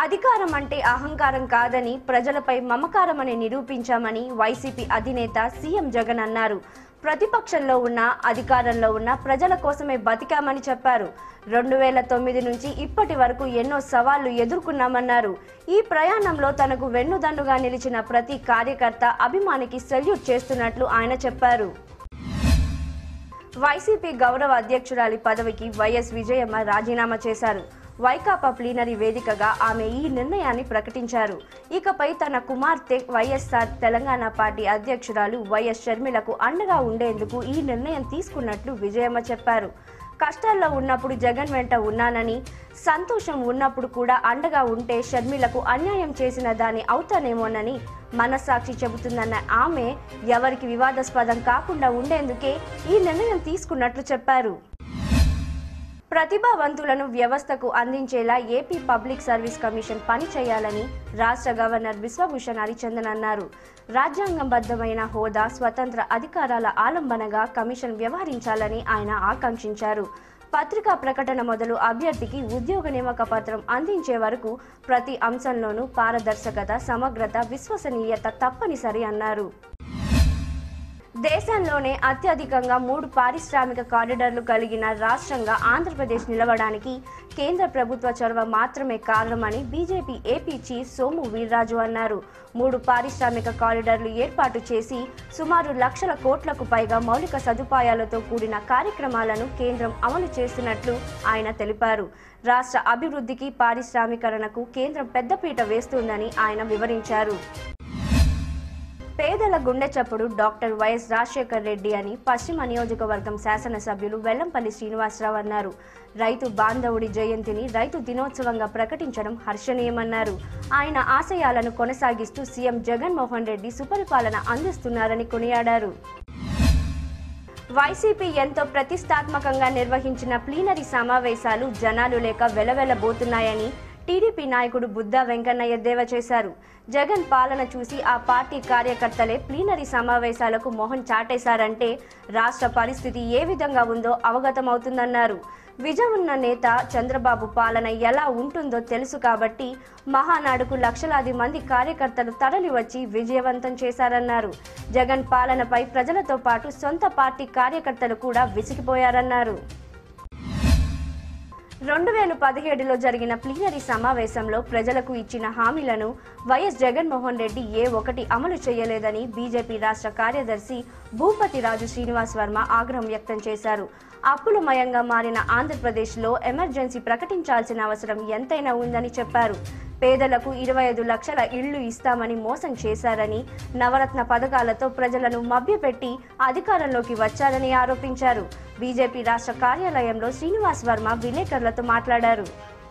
అధికారం అంటే అహంకారం కాదని ప్రజలపై మమకారమని నిరూపించామని వైసీపీ అధినేత సీఎం జగన్ అన్నారు ప్రతిపక్షంలో ఉన్న అధికారంలో ఉన్న ప్రజల కోసమే బతికామని చెప్పారు రెండు వేల తొమ్మిది నుంచి ఇప్పటి వరకు ఎన్నో సవాళ్లు ఎదుర్కొన్నామన్నారు ఈ ప్రయాణంలో తనకు వెన్నుదన్నుగా నిలిచిన ప్రతి కార్యకర్త అభిమానికి సెల్యూట్ చేస్తున్నట్లు ఆయన చెప్పారు వైసీపీ గౌరవ అధ్యక్షురాలి పదవికి వైఎస్ విజయమ్మ రాజీనామా చేశారు వైకాపా ప్లీనరీ వేదికగా ఆమె ఈ నిర్ణయాన్ని ప్రకటించారు ఇకపై తన కుమార్తె వైఎస్ఆర్ తెలంగాణ పార్టీ అధ్యక్షురాలు వైఎస్ షర్మిలకు అండగా ఉండేందుకు ఈ నిర్ణయం తీసుకున్నట్లు విజయమ్మ చెప్పారు కష్టాల్లో ఉన్నప్పుడు జగన్ వెంట ఉన్నానని సంతోషం ఉన్నప్పుడు కూడా అండగా ఉంటే షర్మిలకు అన్యాయం చేసిన దాని అవుతానేమోనని మనస్సాక్షి చెబుతుందన్న ఆమె ఎవరికి వివాదాస్పదం కాకుండా ఉండేందుకే ఈ నిర్ణయం తీసుకున్నట్లు చెప్పారు ప్రతిభావంతులను వ్యవస్థకు అందించేలా ఏపీ పబ్లిక్ సర్వీస్ కమిషన్ పని చేయాలని రాష్ట్ర గవర్నర్ బిశ్వభూషణ్ హరిచందన్ అన్నారు రాజ్యాంగబద్ధమైన హోదా స్వతంత్ర అధికారాల ఆలంబనగా కమిషన్ వ్యవహరించాలని ఆయన ఆకాంక్షించారు పత్రికా ప్రకటన మొదలు అభ్యర్థికి ఉద్యోగ నియామక పత్రం అందించే వరకు ప్రతి అంశంలోనూ పారదర్శకత సమగ్రత విశ్వసనీయత తప్పనిసరి అన్నారు దేశంలోనే అత్యధికంగా మూడు పారిశ్రామిక కారిడార్లు కలిగిన రాష్ట్రంగా ఆంధ్రప్రదేశ్ నిలవడానికి కేంద్ర ప్రభుత్వ చొరవ మాత్రమే కారణమని BJP AP chief Somu Veerraju అన్నారు మూడు పారిశ్రామిక కారిడార్లు ఏర్పాటు చేసి సుమారు లక్షల కోట్లకు పైగా మౌలిక సదుపాయాలతో కూడిన కార్యక్రమాలను కేంద్రం అమలు చేస్తున్నట్లు ఆయన తెలిపారు రాష్ట్ర అభివృద్ధికి పారిశ్రామికరణకు కేంద్రం పెద్దపీట వేస్తుందని ఆయన వివరించారు పేదల గుండె చప్పుడు డాక్టర్ వైఎస్ రాజశేఖర్ రెడ్డి అని పశ్చిమ నియోజకవర్గం శాసనసభ్యులు వెల్లంపల్లి శ్రీనివాసరావు అన్నారు రైతు బాంధవుడి జయంతిని రైతు దినోత్సవంగా ప్రకటించడం హర్షణీయమన్నారు ఆయన ఆశయాలను కొనసాగిస్తూ సీఎం జగన్మోహన్ రెడ్డి సుపరిపాలన అందిస్తున్నారని కొనియాడారు వైసీపీ ఎంతో ప్రతిష్టాత్మకంగా నిర్వహించిన ప్లీనరీ సమావేశాలు జనాలు లేక వెలవెలబోతున్నాయని టీడీపీ నాయకుడు బుద్ధా వెంకన్న ఎద్దేవా చేశారు జగన్ పాలన చూసి ఆ పార్టీ కార్యకర్తలే ప్లీనరీ సమావేశాలకు మొహం చాటేశారంటే రాష్ట్ర పరిస్థితి ఏ విధంగా ఉందో అవగతమవుతుందన్నారు విజయం ఉన్న నేత చంద్రబాబు పాలన ఎలా ఉంటుందో తెలుసు కాబట్టి మహానాడుకు లక్షలాది మంది కార్యకర్తలు తరలివచ్చి విజయవంతం చేశారన్నారు జగన్ పాలనపై ప్రజలతో పాటు సొంత పార్టీ కార్యకర్తలు కూడా విసిగిపోయారన్నారు రెండు వేల పదిహేడులో జరిగిన ప్లీనరీ సమావేశంలో ప్రజలకు ఇచ్చిన హామీలను వైఎస్ జగన్మోహన్ రెడ్డి ఏ ఒకటి అమలు చేయలేదని బీజేపీ రాష్ట్ర కార్యదర్శి భూపతి రాజు శ్రీనివాస్ వర్మ ఆగ్రహం వ్యక్తం చేశారు అప్పులమయంగా మారిన ఆంధ్రప్రదేశ్లో ఎమర్జెన్సీ ప్రకటించాల్సిన అవసరం ఎంతైనా ఉందని చెప్పారు పేదలకు ఇరవై ఐదు లక్షల ఇళ్లు ఇస్తామని మోసం చేశారని నవరత్న పథకాలతో ప్రజలను మభ్యపెట్టి అధికారంలోకి వచ్చారని ఆరోపించారు బీజేపీ రాష్ట్ర కార్యాలయంలో శ్రీనివాస్ వర్మ విలేకరులతో మాట్లాడారు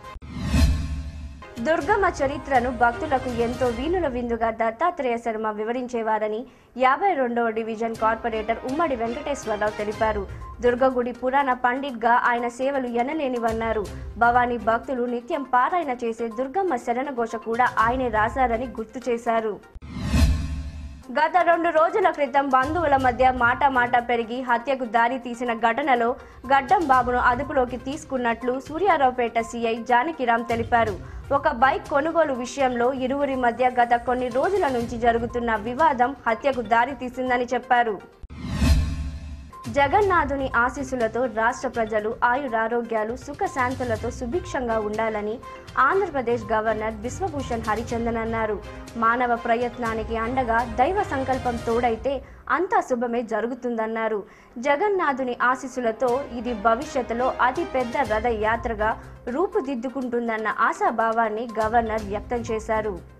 దుర్గమ్మ చరిత్రను భక్తులకు ఎంతో వీణుల విందుగా దత్తాత్రేయ శర్మ వివరించేవారని యాభై రెండవ డివిజన్ కార్పొరేటర్ ఉమ్మడి వెంకటేశ్వరరావు తెలిపారు దుర్గగుడి పురాణ పండిట్గా ఆయన సేవలు ఎనలేనివన్నారు భవానీ భక్తులు నిత్యం పారాయణ చేసే దుర్గమ్మ శరణఘోష కూడా ఆయనే రాశారని గుర్తు చేశారు గత రెండు రోజుల క్రితం బంధువుల మధ్య మాట మాట పెరిగి హత్యకు దారి తీసిన ఘటనలో గడ్డం బాబును అదుపులోకి తీసుకున్నట్లు సూర్యారావుపేట సీఐ జానకిరాం తెలిపారు ఒక బైక్ కొనుగోలు విషయంలో ఇరువురి మధ్య గత కొన్ని రోజుల నుంచి జరుగుతున్న వివాదం హత్యకు దారి తీసిందని చెప్పారు జగన్నాథుని ఆశీస్సులతో రాష్ట్ర ప్రజలు ఆయురారోగ్యాలు సుఖశాంతులతో సుభిక్షంగా ఉండాలని ఆంధ్రప్రదేశ్ గవర్నర్ బిశ్వభూషణ్ హరిచందన్ అన్నారు మానవ ప్రయత్నానికి అండగా దైవ సంకల్పం తోడైతే అంతా శుభమే జరుగుతుందన్నారు జగన్నాథుని ఆశీస్సులతో ఇది భవిష్యత్తులో అతి పెద్ద రథయాత్రగా రూపుదిద్దుకుంటుందన్న ఆశాభావాన్ని గవర్నర్ వ్యక్తం చేశారు